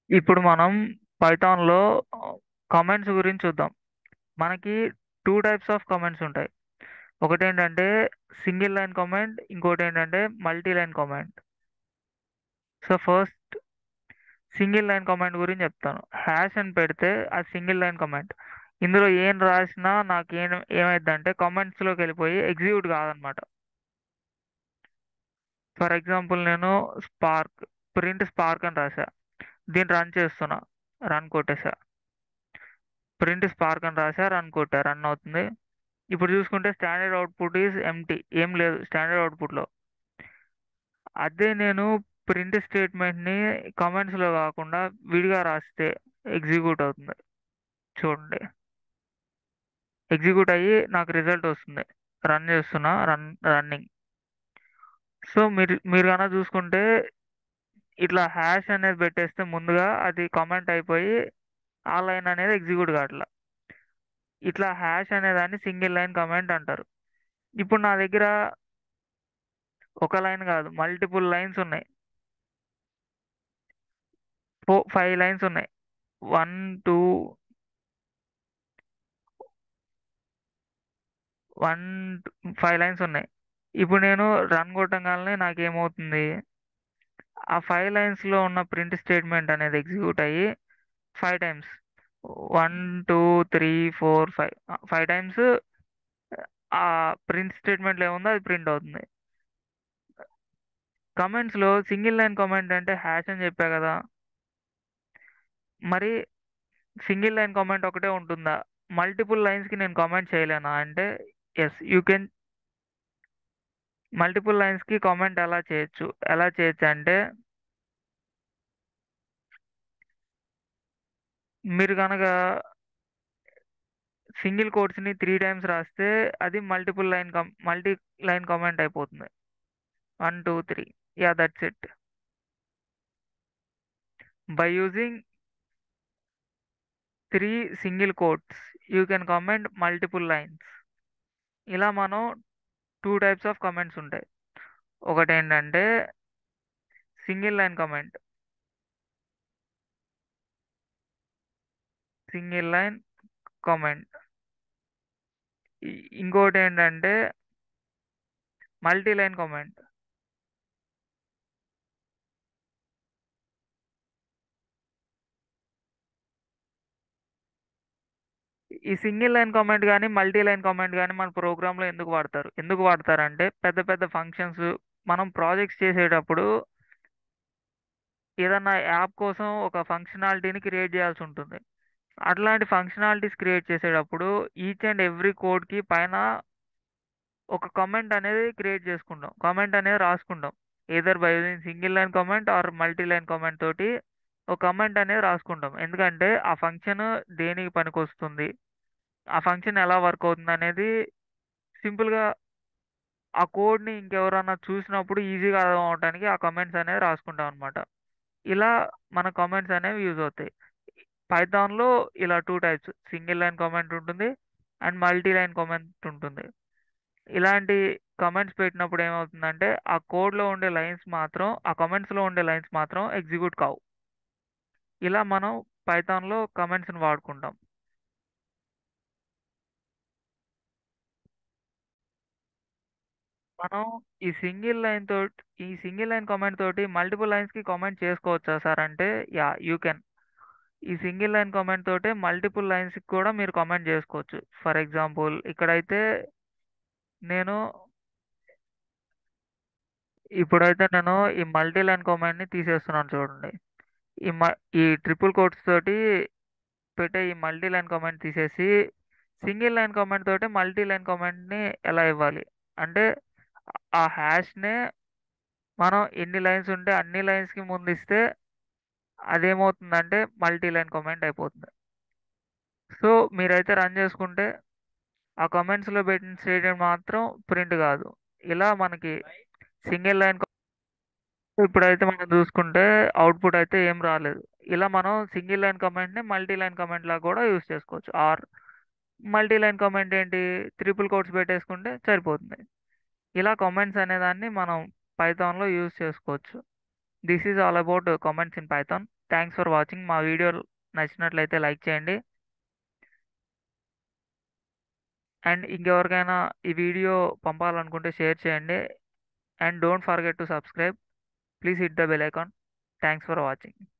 ఇప్పుడు మనం పైథాన్లో కామెంట్స్ గురించి చూద్దాం మనకి టూ టైప్స్ ఆఫ్ కామెంట్స్ ఉంటాయి ఒకటి ఏంటంటే సింగిల్ లైన్ కామెంట్ ఇంకోటి ఏంటంటే multi line comment so first single line comment గురించి చెప్తాను హ్యాష్ అని పెడితే అది సింగిల్ లైన్ కామెంట్ ఇందులో ఏం రాసినా నాకు ఏం ఏమైందంటే కామెంట్స్లోకి వెళ్ళిపోయి ఎగ్జిక్యూట్ కాదనమాట ఫర్ ఎగ్జాంపుల్ నేను స్పార్క్ ప్రింట్ స్పార్క్ అని రాసా దీన్ని రన్ చేస్తున్నా రన్ కొట్టేసా ప్రింట్ స్పార్క్ అని రాసా రన్ కొట్టా రన్ అవుతుంది ఇప్పుడు చూసుకుంటే స్టాండర్డ్ అవుట్పుట్ ఈజ్ ఎంటీ ఏం లేదు స్టాండర్డ్ అవుట్పుట్లో అదే నేను ప్రింట్ స్టేట్మెంట్ని కామెంట్స్లో కాకుండా విడిగా రాస్తే ఎగ్జిక్యూట్ అవుతుంది చూడండి ఎగ్జిక్యూట్ అయ్యి నాకు రిజల్ట్ వస్తుంది రన్ చేస్తున్నా రన్ రన్నింగ్ సో మీరు మీరు కనుక చూసుకుంటే ఇట్లా హ్యాష్ అనేది పెట్టేస్తే ముందుగా అది కామెంట్ అయిపోయి ఆ లైన్ అనేది ఎగ్జిక్యూట్ కావట్లా ఇట్లా హ్యాష్ అనే దాన్ని సింగిల్ లైన్ కమెంట్ అంటారు ఇప్పుడు నా దగ్గర ఒక లైన్ కాదు మల్టిపుల్ లైన్స్ ఉన్నాయి ఫోర్ ఫైవ్ లైన్స్ ఉన్నాయి one two one five lines ఉన్నాయి ఇప్పుడు నేను రన్ కొట్టగానే నాకేమవుతుంది ఆ ఫైవ్ లైన్స్లో ఉన్న ప్రింట్ స్టేట్మెంట్ అనేది ఎగ్జిక్యూట్ అయ్యి five times one two three four five five times ఆ ప్రింట్ స్టేట్మెంట్లో ఏముందో అది ప్రింట్ అవుతుంది కమెంట్స్లో సింగిల్ లైన్ కామెంట్ అంటే హ్యాష్ అని చెప్పా కదా మరి సింగిల్ లైన్ కామెంట్ ఒకటే ఉంటుందా మల్టిపుల్ లైన్స్కి నేను కామెంట్ చేయలేనా అంటే ఎస్ యూ కెన్ మల్టిపుల్ లైన్స్కి కామెంట్ ఎలా చేయొచ్చు ఎలా చేయొచ్చు అంటే మీరు కనుక సింగిల్ కోడ్స్ని త్రీ టైమ్స్ రాస్తే అది multiple line come multi line comment అయిపోతుంది one two three yeah that's it by using three single quotes you can comment multiple lines ఇలా మనం టూ టైప్స్ ఆఫ్ కమెంట్స్ ఉంటాయి ఒకటి ఏంటంటే single line comment single line comment ఇంకోటి ఏంటంటే multi line comment ఈ single line comment కానీ multi line comment కానీ మన ప్రోగ్రాంలో ఎందుకు వాడతారు ఎందుకు వాడతారంటే పెద్ద పెద్ద ఫంక్షన్స్ మనం ప్రాజెక్ట్స్ చేసేటప్పుడు ఏదన్నా యాప్ కోసం ఒక ఫంక్షనాలిటీని క్రియేట్ చేయాల్సి ఉంటుంది అట్లాంటి ఫంక్షనాలిటీస్ క్రియేట్ చేసేటప్పుడు ఈచ్ అండ్ ఎవ్రీ కోడ్కి పైన ఒక కామెంట్ అనేది క్రియేట్ చేసుకుంటాం కామెంట్ అనేది రాసుకుంటాం either by using single line comment or multi line comment తోటి ఒక కామెంట్ అనేది రాసుకుంటాం ఎందుకంటే ఆ ఫంక్షన్ దేనికి పనికొస్తుంది ఆ ఫంక్షన్ ఎలా వర్క్ అవుతుంది అనేది సింపుల్గా ఆ కోడ్ని ఇంకెవరన్నా చూసినప్పుడు ఈజీగా అర్థం అవడానికి ఆ కమెంట్స్ అనేది రాసుకుంటాం అనమాట ఇలా మన కామెంట్స్ అనేవి యూజ్ అవుతాయి పైథాన్లో ఇలా two types single line comment ఉంటుంది అండ్ మల్టీ లైన్ కామెంట్ ఉంటుంది ఇలాంటి కమెంట్స్ పెట్టినప్పుడు ఏమవుతుందంటే ఆ కోడ్లో ఉండే లైన్స్ మాత్రం ఆ కమెంట్స్లో ఉండే లైన్స్ మాత్రం ఎగ్జిక్యూట్ కావు ఇలా మనం పైథాన్లో కమెంట్స్ని వాడుకుంటాం మనం ఈ సింగిల్ లైన్ తోటి ఈ సింగిల్ లైన్ కామెంట్ తోటి మల్టిపుల్ లైన్స్కి కామెంట్ చేసుకోవచ్చా సార్ అంటే యా యూ కెన్ ఈ సింగిల్ లైన్ కామెంట్ తోటే మల్టిపుల్ లైన్స్కి కూడా మీరు కామెంట్ చేసుకోవచ్చు ఫర్ ఎగ్జాంపుల్ ఇక్కడైతే నేను ఇప్పుడైతే నేను ఈ మల్టీ లైన్ కామెంట్ని తీసేస్తున్నాను చూడండి ఈ మ ఈ ట్రిపుల్ కోట్స్ తోటి పెట్టే ఈ మల్టీ లైన్ కామెంట్ తీసేసి సింగిల్ లైన్ కామెంట్ తోటి మల్టీ లైన్ కామెంట్ని ఎలా ఇవ్వాలి అంటే ఆ హ్యాష్నే మనం ఎన్ని లైన్స్ ఉంటే అన్ని లైన్స్కి ముందు ఇస్తే అదేమవుతుందంటే మల్టీ లైన్ కామెంట్ అయిపోతుంది సో మీరైతే రన్ చేసుకుంటే ఆ కామెంట్స్లో పెట్టిన స్టేట్మెంట్ మాత్రం ప్రింట్ కాదు ఇలా మనకి సింగిల్ లైన్ ఇప్పుడైతే మనం చూసుకుంటే అవుట్పుట్ అయితే ఏం రాలేదు ఇలా మనం సింగిల్ లైన్ కమెంట్ని మల్టీ లైన్ కమెంట్ లాగా కూడా యూస్ చేసుకోవచ్చు ఆర్ మల్టీ లైన్ కమెంట్ ఏంటి త్రిపుల్ కోట్స్ పెట్టేసుకుంటే సరిపోతుంది ఇలా కామెంట్స్ అనేదాన్ని మనం పైథాన్లో యూస్ చేసుకోవచ్చు this is all about comments in Python thanks for watching మా వీడియో నచ్చినట్లయితే లైక్ చేయండి అండ్ ఇంకెవరికైనా ఈ వీడియో పంపాలనుకుంటే షేర్ చేయండి and don't forget to subscribe please hit the bell icon thanks for watching